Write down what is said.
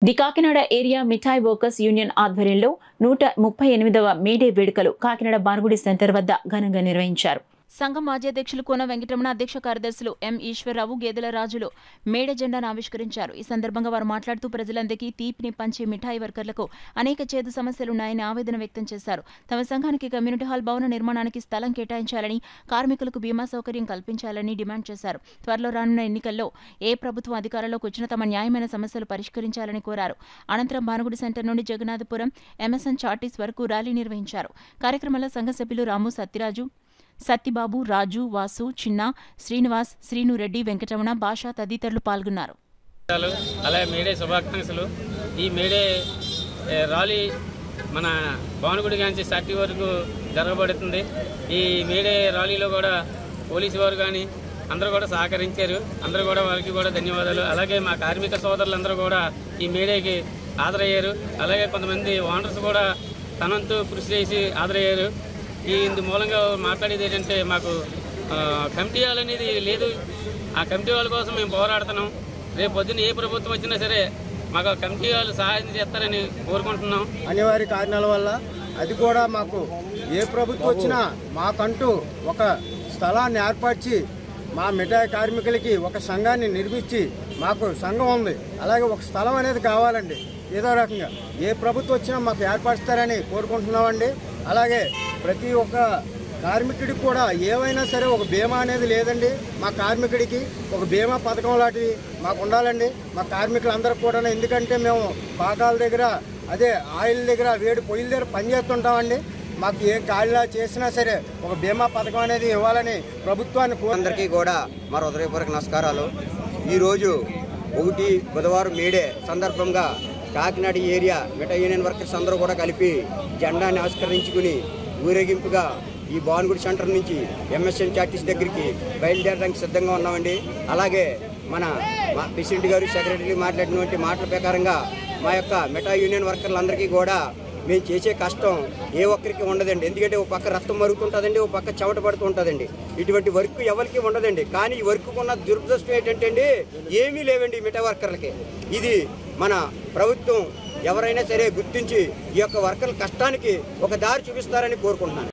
the Kakinada area మిఠాయి workers union ఆధ్వర్యంలో నూట ముప్పై ఎనిమిదవ మేడే వేడుకలు కాకినాడ బానుగుడి సెంటర్ వద్ద ఘనంగా నిర్వహించారు సంఘం మాజీ అధ్యక్షులు కోన వెంకటరమణ అధ్యక్ష కార్యదర్శులు ఎం ఈశ్వరరావు గేదెల రాజులు మేడ జెండాను ఆవిష్కరించారు ఈ సందర్భంగా వారు మాట్లాడుతూ ప్రజలందరికీ తీపిని పంచే మిఠాయి వర్కర్లకు అనేక చేదు సమస్యలున్నాయని ఆవేదన వ్యక్తం చేశారు తమ సంఘానికి కమ్యూనిటీ హాల్ భవన నిర్మాణానికి స్థలం కేటాయించాలని కార్మికులకు బీమా సౌకర్యం కల్పించాలని డిమాండ్ చేశారు త్వరలో రానున్న ఎన్నికల్లో ఏ ప్రభుత్వం అధికారంలోకి వచ్చినా తమ న్యాయమైన సమస్యలు పరిష్కరించాలని కోరారు అనంతరం భానుగుడి సెంటర్ నుండి జగన్నాథపురం ఎంఎస్ఎన్ చార్టీస్ వరకు ర్యాలీ నిర్వహించారు కార్యక్రమంలో సంఘ సభ్యులు రాము సత్యరాజు సత్తిబాబు రాజు వాసు చిన్న శ్రీనివాస్ శ్రీనురెడ్డి వెంకటరమణ భాష తదితరులు పాల్గొన్నారు లు, అలాగే మేడే శుభాకాంక్షలు ఈ మేడే ఏ, ర్యాలీ మన భానుగుడి గాంచి సాటి వరకు జరగబడుతుంది ఈ మేడే ర్యాలీలో కూడా పోలీసు వారు కానీ అందరూ కూడా సహకరించారు అందరూ కూడా వారికి కూడా ధన్యవాదాలు అలాగే మా కార్మిక సోదరులందరూ కూడా ఈ మేడేకి హాజరయ్యారు అలాగే కొంతమంది ఓనర్స్ కూడా తనంతు కృషి చేసి హాజరయ్యారు ఈ ఇందు మూలంగా మాట్లాడేది ఏంటంటే మాకు ఆ, కమిటీ హాల్ అనేది లేదు ఆ కమిటీ వాళ్ళ కోసం మేము పోరాడుతున్నాం రేపు పొద్దున్న ఏ ప్రభుత్వం వచ్చినా సరే మాకు ఆ కమిటీ వాళ్ళు సహాయం చేస్తారని కోరుకుంటున్నాం అనివార్య కారణాల వల్ల అది కూడా మాకు ఏ ప్రభుత్వం వచ్చినా మాకంటూ ఒక స్థలాన్ని ఏర్పరిచి మా మిఠాయి కార్మికులకి ఒక సంఘాన్ని నిర్మించి మాకు సంఘం ఉంది అలాగే ఒక స్థలం అనేది కావాలండి ఏదో రకంగా ఏ ప్రభుత్వం వచ్చినా మాకు ఏర్పరుస్తారని కోరుకుంటున్నామండి అలాగే ప్రతి ఒక్క కార్మికుడికి కూడా ఏవైనా సరే ఒక బీమా అనేది లేదండి మా కార్మికుడికి ఒక బీమా పథకం లాంటివి మాకు ఉండాలండి మా కార్మికులందరూ కూడా ఎందుకంటే మేము పాకాల దగ్గర అదే ఆయిల్ దగ్గర వేడి పొయ్యిల దగ్గర పనిచేస్తుంటామండి మాకు ఏం ఖాళీలా చేసినా సరే ఒక బీమా పథకం అనేది ఇవ్వాలని ప్రభుత్వాన్ని కోరు అందరికీ కూడా మా హృదయపూర్వక నమస్కారాలు ఈరోజు ఒకటి బుధవారం మేడే సందర్భంగా కాకినాడ ఏరియా మిఠా యూనియన్ వర్కర్స్ అందరూ కూడా కలిపి జెండాని ఆవిష్కరించుకుని ఊరేగింపుగా ఈ భానుగుడి సెంటర్ నుంచి ఎంఎస్ఎన్ చార్టీస్ దగ్గరికి బయలుదేరడానికి సిద్ధంగా ఉన్నామండి అలాగే మన మా ప్రెసిడెంట్ గారు సెక్రటరీ మాట్లాడినటువంటి మాటల ప్రకారంగా మా యొక్క మిఠా యూనియన్ వర్కర్లందరికీ కూడా మేము చేసే కష్టం ఏ ఒక్కరికి ఉండదండి ఎందుకంటే ఒక పక్క రక్తం మరుగుతుంటుందండి ఒక పక్క చెమట పడుతూ ఉంటుందండి ఇటువంటి వర్క్ ఎవరికి ఉండదండి కానీ ఈ వర్క్ ఉన్న దురదృష్టం ఏంటంటే అండి ఏమీ లేవండి ఈ మిఠా వర్కర్లకి ఇది మన ప్రభుత్వం ఎవరైనా సరే గుర్తించి ఈ యొక్క వర్కర్ల కష్టానికి ఒక దారి చూపిస్తారని కోరుకుంటున్నాను